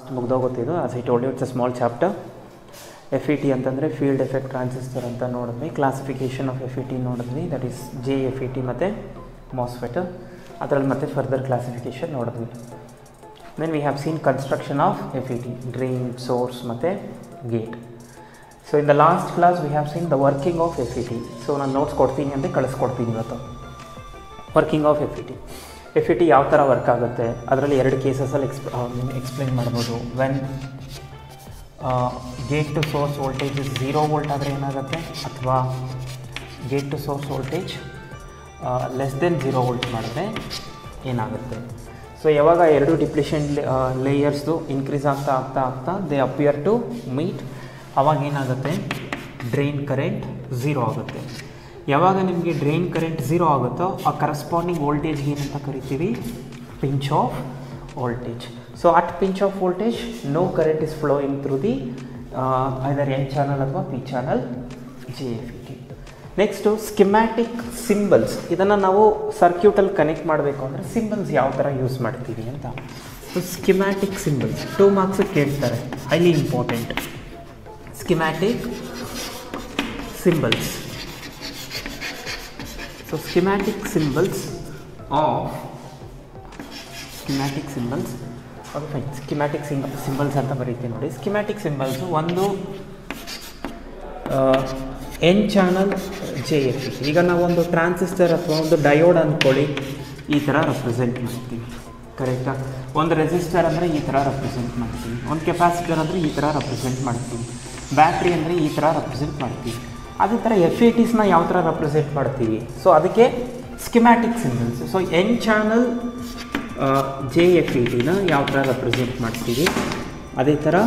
ಮುಗ್ದೋಗುತ್ತಿದ್ದು as I told it's a small chapter F E T ಅಂತಂದರೆ field effect transistor ಅಂತ ನೋಡಿದ್ವಿ classification of F E T ನೋಡಿದ್ವಿ that is J F E T ಮತ್ತು MOSFET ಅದರಲ್ಲಿ ಮತ್ತೆ further classification ನೋಡಿದ್ವಿ then we have seen construction of F E T drain source ಮತ್ತು gate so in the last class we have seen the working of F E T so ನಾನು notes ಕೊಡ್ತೀನಿ ಅಂತ ಕಳಿಸ್ಕೊಡ್ತೀನಿ ಇವತ್ತು working of F E T F E T ಯಾವ ಥರ work ಆಗುತ್ತೆ ಅದರಲ್ಲಿ ಎರಡು ಕೇಸಸಲ್ಲಿ ಎಕ್ಸ್ಪ್ ಎಕ್ಸ್ಪ್ಲೈನ್ ಮಾಡ್ಬೋದು when gate to source voltage zero volt ಆದರೆ ಏನಾಗುತ್ತೆ ಅಥವಾ gate to source voltage less than zero volt ಮಾಡಿದ್ರೆ ಏನಾಗುತ್ತೆ ಸೊ ಯಾವಾಗ ಎರಡು ಡಿಪ್ಲಿಷನ್ ಲೇಯರ್ಸ್ದು ಇನ್ಕ್ರೀಸ್ ಆಗ್ತಾ ಆಗ್ತಾ ಆಗ್ತಾ ದೇ ಅಪಿಯರ್ ಟು ಮೀಟ್ ಅವಾಗ ಏನಾಗುತ್ತೆ ಡ್ರೈನ್ ಕರೆಂಟ್ ಝೀರೋ ಆಗುತ್ತೆ ಯಾವಾಗ ನಿಮಗೆ ಡ್ರೈನ್ ಕರೆಂಟ್ ಝೀರೋ ಆಗುತ್ತೋ ಆ ಕರಸ್ಪಾಂಡಿಂಗ್ ವೋಲ್ಟೇಜ್ಗೆ ಏನಂತ ಕರಿತೀವಿ pinch off voltage so at pinch off voltage no current is flowing through the either N channel ಅಥವಾ P channel J F E T next schematic symbols ಇದನ್ನು ನಾವು ಸರ್ಕ್ಯೂಟಲ್ಲಿ ಕನೆಕ್ಟ್ ಮಾಡಬೇಕು ಅಂದರೆ ಸಿಂಬಲ್ಸ್ ಯಾವ ಥರ ಯೂಸ್ ಮಾಡ್ತೀವಿ ಅಂತ so schematic symbols two marks ಕೇಳ್ತಾರೆ highly important schematic symbols so schematic symbols of schematic symbols ಅದು ಫೈನ್ ಸ್ಕಿಮ್ಯಾಟಿಕ್ ಸಿಂಗ್ ಸಿಂಬಲ್ಸ್ ಅಂತ ಬರೀತೀನಿ ನೋಡಿ ಸ್ಕಿಮ್ಯಾಟಿಕ್ ಸಿಂಬಲ್ಸು ಒಂದು ಎನ್ ಚಾನಲ್ ಜೆ ಎಫ್ ಈಗ ನಾವೊಂದು ಟ್ರಾನ್ಸಿಸ್ಟರ್ ಅಥವಾ ಒಂದು ಡಯೋಡ್ ಅಂದ್ಕೊಳ್ಳಿ ಈ ಥರ ರೆಪ್ರೆಸೆಂಟ್ ಮಾಡ್ತೀವಿ ಕರೆಕ್ಟಾ ಒಂದು ರೆಸಿಸ್ಟರ್ ಅಂದರೆ ಈ ಥರ ರೆಪ್ರೆಸೆಂಟ್ ಮಾಡ್ತೀವಿ ಒಂದು ಕೆಪಾಸಿಟರ್ ಅಂದರೆ ಈ ಥರ ರೆಪ್ರೆಸೆಂಟ್ ಮಾಡ್ತೀವಿ ಬ್ಯಾಟ್ರಿ ಅಂದರೆ ಈ ಥರ ರೆಪ್ರೆಸೆಂಟ್ ಮಾಡ್ತೀವಿ ಅದೇ ಥರ ಎಫ್ ಎ ಟಿಸ್ನ ಯಾವ ಥರ ರೆಪ್ರೆಸೆಂಟ್ ಮಾಡ್ತೀವಿ ಸೊ ಅದಕ್ಕೆ schematic symbols so N channel J F E ಟಿನ ಯಾವ ಥರ ರೆಪ್ರೆಸೆಂಟ್ ಮಾಡ್ತೀವಿ ಅದೇ ಥರ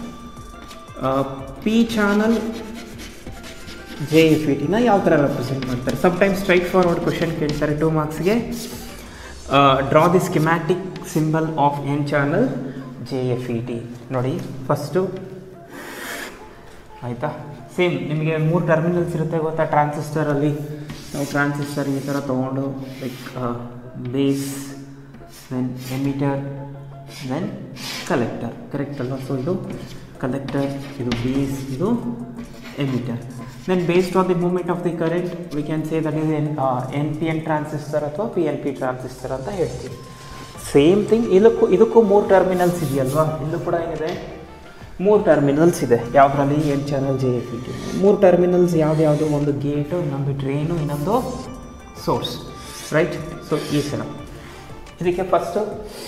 P channel J F E ಟಿನ ಯಾವ ಥರ ರೆಪ್ರೆಸೆಂಟ್ ಮಾಡ್ತಾರೆ ಸಮ್ಟೈಮ್ಸ್ ಸ್ಟ್ರೈಟ್ ಫಾರ್ವರ್ಡ್ ಕ್ವಶನ್ ಕೇಳ್ತಾರೆ ಟೂ ಮಾರ್ಕ್ಸ್ಗೆ draw the schematic symbol of N channel J F E T ನೋಡಿ ಫಸ್ಟು ಆಯಿತಾ ಸೇಮ್ ನಿಮಗೆ ಮೂರು ಟರ್ಮಿನಲ್ಸ್ ಇರುತ್ತೆ ಗೊತ್ತಾ ಟ್ರಾನ್ಸಿಸ್ಟರಲ್ಲಿ ನಾವು ಟ್ರಾನ್ಸಿಸ್ಟರ್ ಈ ಥರ ತೊಗೊಂಡು like base then emitter then collector correct ಅಲ್ವಾ ಸೊ ಇದು ಕಲೆಕ್ಟರ್ ಇದು ಬೇಸ್ ಇದು emitter then based on the moment of the current we can say that is N N P N transistor ಅಥವಾ ಪಿ ಎನ್ ಪಿ ಟ್ರಾನ್ಸಿಸ್ಟರ್ ಅಂತ ಹೇಳ್ತೀವಿ same thing ಇದಕ್ಕೂ ಇದಕ್ಕೂ ಮೂರು ಟರ್ಮಿನಲ್ಸ್ ಇದೆಯಲ್ವಾ ಇಲ್ಲೂ ಕೂಡ ಏನಿದೆ ಮೂರು ಟರ್ಮಿನಲ್ಸ್ ಇದೆ ಯಾವುದರಲ್ಲಿ N channel J F E T ಮೂರು ಟರ್ಮಿನಲ್ಸ್ ಯಾವ್ದು ಒಂದು ಗೇಟು ಇನ್ನೊಂದು ಡ್ರೈನು ಇನ್ನೊಂದು ಸೋರ್ಸ್ ರೈಟ್ ಸೊ ಈ ಥರ ಇದಕ್ಕೆ ಫಸ್ಟು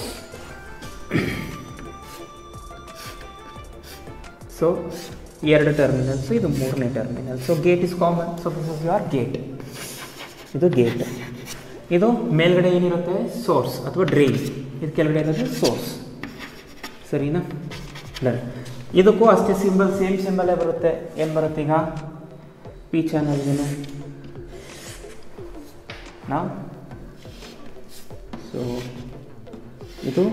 ಸೊ ಎರಡು ಟರ್ಮಿನಲ್ಸ್ ಇದು ಮೂರನೇ terminal so gate is common so this is your gate ಇದು ಗೇಟ್ ಇದು ಮೇಲ್ಗಡೆ ಏನಿರುತ್ತೆ ಸೋರ್ಸ್ ಅಥವಾ ಡ್ರೈನ್ ಇದು ಕೆಳಗಡೆ ಇರೋದು ಸೋರ್ಸ್ ಸರಿನಾ ಡನ್ ಇದಕ್ಕೂ ಅಷ್ಟೇ ಸಿಂಬಲ್ ಸೇಮ್ ಸಿಂಬಲೇ ಬರುತ್ತೆ ಏನು ಬರುತ್ತೆ ಈಗ ಪಿ ಚಾನಲ್ಗೇನು ನಾವು ಸೊ ಇದು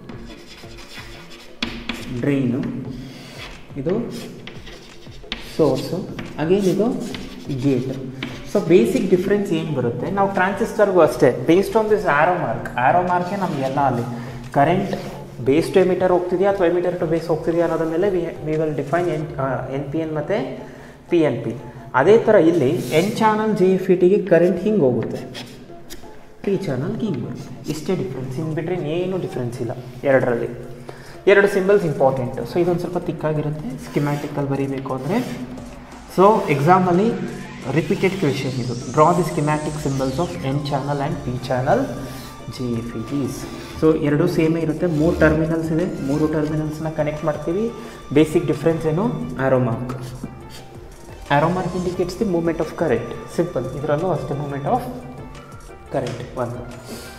ಡ್ರೈನು ಇದು ಸೋರ್ಸು ಅಗೇನ್ ಇದು ಗೇಟ್ ಸೊ ಬೇಸಿಕ್ ಡಿಫ್ರೆನ್ಸ್ ಏನು ಬರುತ್ತೆ ನಾವು ಟ್ರಾನ್ಸಿಸ್ಟರ್ಗೂ ಅಷ್ಟೇ based on this arrow mark arrow ಮಾರ್ಕೆ ನಮಗೆಲ್ಲ ಅಲ್ಲಿ ಕರೆಂಟ್ ಬೇಸ್ ಟು ಎಮಿಟರ್ ಹೋಗ್ತಿದೆಯಾ ಅಥವಾ ಎಮಿಟರ್ ಟು ಬೇಸ್ ಹೋಗ್ತಿದೆಯಾ ಅನ್ನೋದ್ರ ಮೇಲೆ we we will define N N P N ಮತ್ತು ಪಿ ಎನ್ ಪಿ ಅದೇ ಥರ ಇಲ್ಲಿ N channel J F E ಟಿಗೆ ಕರೆಂಟ್ ಹಿಂಗೆ ಹೋಗುತ್ತೆ ಪಿ ಚಾನಲ್ಗೆ ಹಿಂಗೆ ಬರುತ್ತೆ ಇಷ್ಟೇ ಡಿಫ್ರೆನ್ಸ್ ಇನ್ ಬಿಟ್ರೆ ಏನು ಡಿಫ್ರೆನ್ಸ್ ಇಲ್ಲ ಎರಡರಲ್ಲಿ ಎರಡು ಸಿಂಬಲ್ಸ್ ಇಂಪಾರ್ಟೆಂಟ್ ಸೊ ಇದೊಂದು ಸ್ವಲ್ಪ ತಿಕ್ಕಾಗಿರುತ್ತೆ ಸ್ಕಿಮ್ಯಾಟಿಕಲ್ಲಿ ಬರೀಬೇಕು ಅಂದರೆ ಸೊ ಎಕ್ಸಾಮಲ್ಲಿ ರಿಪೀಟೆಡ್ ಕ್ವೆಶನ್ ಇದು draw the schematic symbols of N channel and P channel J F E Ts so ಎರಡು ಸೇಮೇ ಇರುತ್ತೆ ಮೂರು ಟರ್ಮಿನಲ್ಸ್ ಇದೆ ಮೂರು ಟರ್ಮಿನಲ್ಸ್ನ ಕನೆಕ್ಟ್ ಮಾಡ್ತೀವಿ ಬೇಸಿಕ್ ಡಿಫ್ರೆನ್ಸ್ ಏನು arrow mark arrow mark indicates the moment of current simple ಇದರಲ್ಲೂ ಅಷ್ಟೇ ಮೂಮೆಂಟ್ ಆಫ್ ಕರೆಂಟ್ ಒಂದು